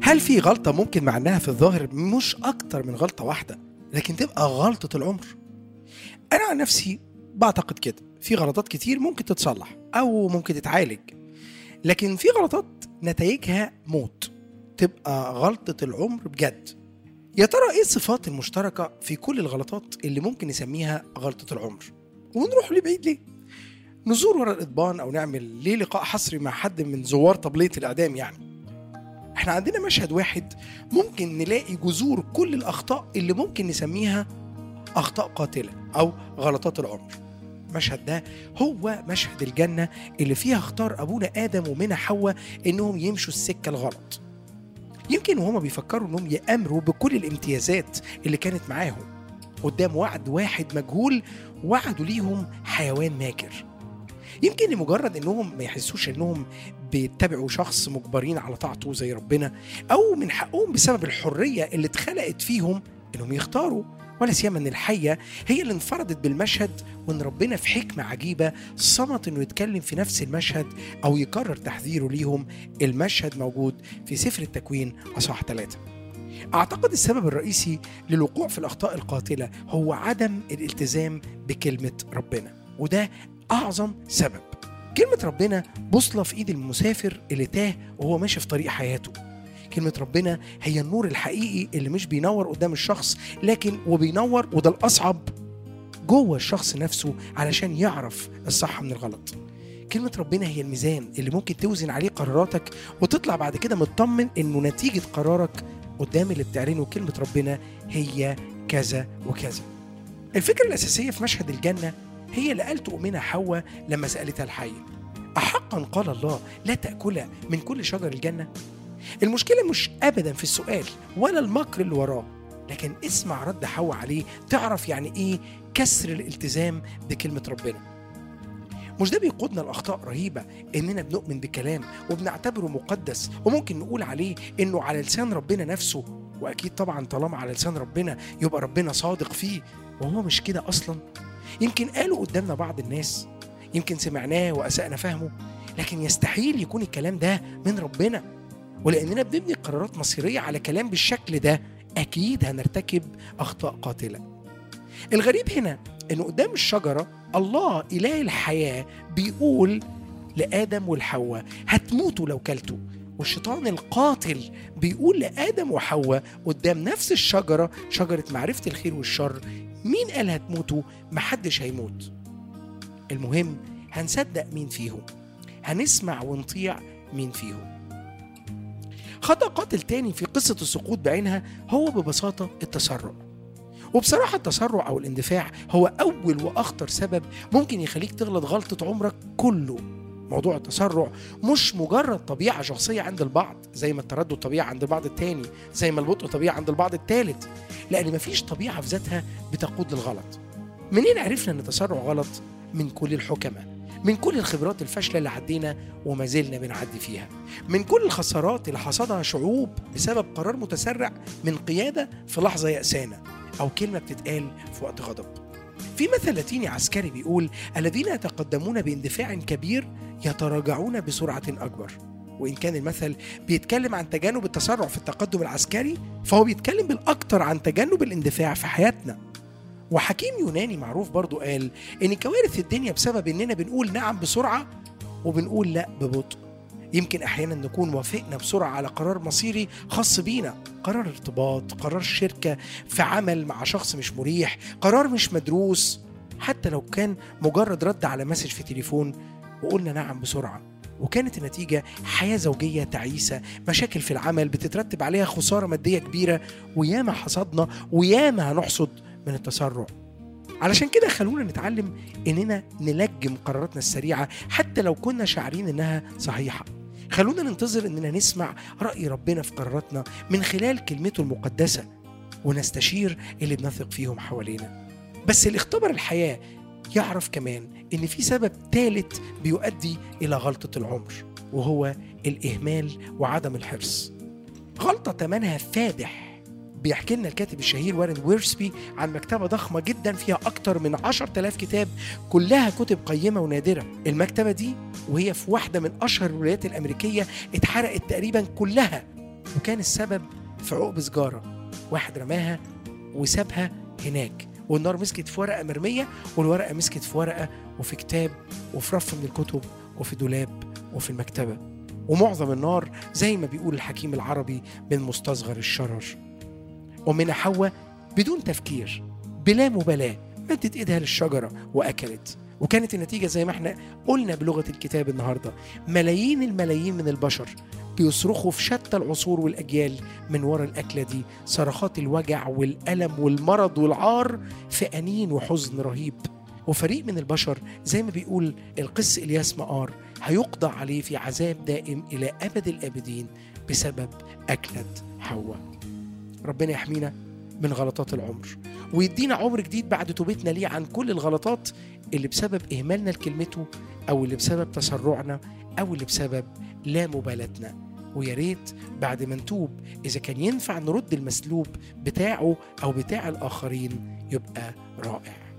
هل في غلطة ممكن مع انها في الظاهر مش اكتر من غلطة واحدة لكن تبقى غلطة العمر انا عن نفسي بعتقد كده في غلطات كتير ممكن تتصلح او ممكن تتعالج لكن في غلطات نتائجها موت تبقى غلطة العمر بجد يا ترى ايه الصفات المشتركة في كل الغلطات اللي ممكن نسميها غلطة العمر ونروح لبعيد ليه نزور ورا الإضبان أو نعمل ليه لقاء حصري مع حد من زوار طبلية الإعدام يعني احنا عندنا مشهد واحد ممكن نلاقي جذور كل الأخطاء اللي ممكن نسميها أخطاء قاتلة أو غلطات العمر المشهد ده هو مشهد الجنة اللي فيها اختار أبونا آدم ومنى حواء إنهم يمشوا السكة الغلط يمكن وهما بيفكروا إنهم يأمروا بكل الامتيازات اللي كانت معاهم قدام وعد واحد مجهول وعدوا ليهم حيوان ماكر يمكن لمجرد انهم ما يحسوش انهم بيتبعوا شخص مجبرين على طاعته زي ربنا او من حقهم بسبب الحريه اللي اتخلقت فيهم انهم يختاروا ولا سيما ان الحيه هي اللي انفردت بالمشهد وان ربنا في حكمه عجيبه صمت انه يتكلم في نفس المشهد او يكرر تحذيره ليهم المشهد موجود في سفر التكوين اصحاح ثلاثه. اعتقد السبب الرئيسي للوقوع في الاخطاء القاتله هو عدم الالتزام بكلمه ربنا وده اعظم سبب. كلمه ربنا بوصله في ايد المسافر اللي تاه وهو ماشي في طريق حياته. كلمة ربنا هي النور الحقيقي اللي مش بينور قدام الشخص لكن وبينور وده الأصعب جوه الشخص نفسه علشان يعرف الصح من الغلط كلمة ربنا هي الميزان اللي ممكن توزن عليه قراراتك وتطلع بعد كده مطمن انه نتيجة قرارك قدام اللي بتعلنه كلمة ربنا هي كذا وكذا الفكرة الأساسية في مشهد الجنة هي اللي قالته أمنا حواء لما سألتها الحية أحقا قال الله لا تأكل من كل شجر الجنة المشكلة مش أبدا في السؤال ولا المكر اللي وراه لكن اسمع رد حواء عليه تعرف يعني إيه كسر الالتزام بكلمة ربنا مش ده بيقودنا لأخطاء رهيبة إننا بنؤمن بكلام وبنعتبره مقدس وممكن نقول عليه إنه على لسان ربنا نفسه وأكيد طبعا طالما على لسان ربنا يبقى ربنا صادق فيه وهو مش كده أصلا يمكن قالوا قدامنا بعض الناس يمكن سمعناه وأسأنا فهمه لكن يستحيل يكون الكلام ده من ربنا ولاننا بنبني قرارات مصيريه على كلام بالشكل ده اكيد هنرتكب اخطاء قاتله الغريب هنا ان قدام الشجره الله اله الحياه بيقول لادم والحواء هتموتوا لو كلتوا والشيطان القاتل بيقول لادم وحواء قدام نفس الشجره شجره معرفه الخير والشر مين قال هتموتوا محدش هيموت المهم هنصدق مين فيهم هنسمع ونطيع مين فيهم خطأ قاتل تاني في قصة السقوط بعينها هو ببساطة التسرع وبصراحة التسرع أو الاندفاع هو أول وأخطر سبب ممكن يخليك تغلط غلطة عمرك كله موضوع التسرع مش مجرد طبيعة شخصية عند البعض زي ما التردد طبيعة عند البعض التاني زي ما البطء طبيعة عند البعض التالت لأن مفيش طبيعة في ذاتها بتقود للغلط منين عرفنا أن التسرع غلط؟ من كل الحكماء من كل الخبرات الفاشله اللي عدينا وما زلنا بنعدي فيها من كل الخسارات اللي حصدها شعوب بسبب قرار متسرع من قياده في لحظه يأسانه او كلمه بتتقال في وقت غضب في مثل لاتيني عسكري بيقول الذين يتقدمون باندفاع كبير يتراجعون بسرعه اكبر وإن كان المثل بيتكلم عن تجنب التسرع في التقدم العسكري فهو بيتكلم بالأكثر عن تجنب الاندفاع في حياتنا وحكيم يوناني معروف برضو قال ان كوارث الدنيا بسبب اننا بنقول نعم بسرعه وبنقول لا ببطء يمكن احيانا نكون وافقنا بسرعه على قرار مصيري خاص بينا قرار ارتباط قرار شركه في عمل مع شخص مش مريح قرار مش مدروس حتى لو كان مجرد رد على مسج في تليفون وقلنا نعم بسرعه وكانت النتيجة حياة زوجية تعيسة مشاكل في العمل بتترتب عليها خسارة مادية كبيرة وياما حصدنا وياما هنحصد من التسرع علشان كده خلونا نتعلم اننا نلجم قراراتنا السريعه حتى لو كنا شاعرين انها صحيحه خلونا ننتظر اننا نسمع راي ربنا في قراراتنا من خلال كلمته المقدسه ونستشير اللي بنثق فيهم حوالينا بس اللي اختبر الحياه يعرف كمان ان في سبب ثالث بيؤدي الى غلطه العمر وهو الاهمال وعدم الحرص غلطه ثمنها فادح بيحكي لنا الكاتب الشهير وارن ويرسبي عن مكتبة ضخمة جدا فيها أكتر من 10000 كتاب كلها كتب قيمة ونادرة المكتبة دي وهي في واحدة من أشهر الولايات الأمريكية اتحرقت تقريبا كلها وكان السبب في عقب سجارة واحد رماها وسابها هناك والنار مسكت في ورقة مرمية والورقة مسكت في ورقة وفي كتاب وفي رف من الكتب وفي دولاب وفي المكتبة ومعظم النار زي ما بيقول الحكيم العربي من مستصغر الشرر ومن حواء بدون تفكير بلا مبالاة مدت ايدها للشجرة وأكلت وكانت النتيجة زي ما احنا قلنا بلغة الكتاب النهاردة ملايين الملايين من البشر بيصرخوا في شتى العصور والأجيال من ورا الأكلة دي صرخات الوجع والألم والمرض والعار في أنين وحزن رهيب وفريق من البشر زي ما بيقول القس إلياس مقار هيقضى عليه في عذاب دائم إلى أبد الآبدين بسبب أكلة حواء ربنا يحمينا من غلطات العمر ويدينا عمر جديد بعد توبتنا ليه عن كل الغلطات اللي بسبب إهمالنا لكلمته أو اللي بسبب تسرعنا أو اللي بسبب لا مبالاتنا ويا ريت بعد ما نتوب إذا كان ينفع نرد المسلوب بتاعه أو بتاع الآخرين يبقى رائع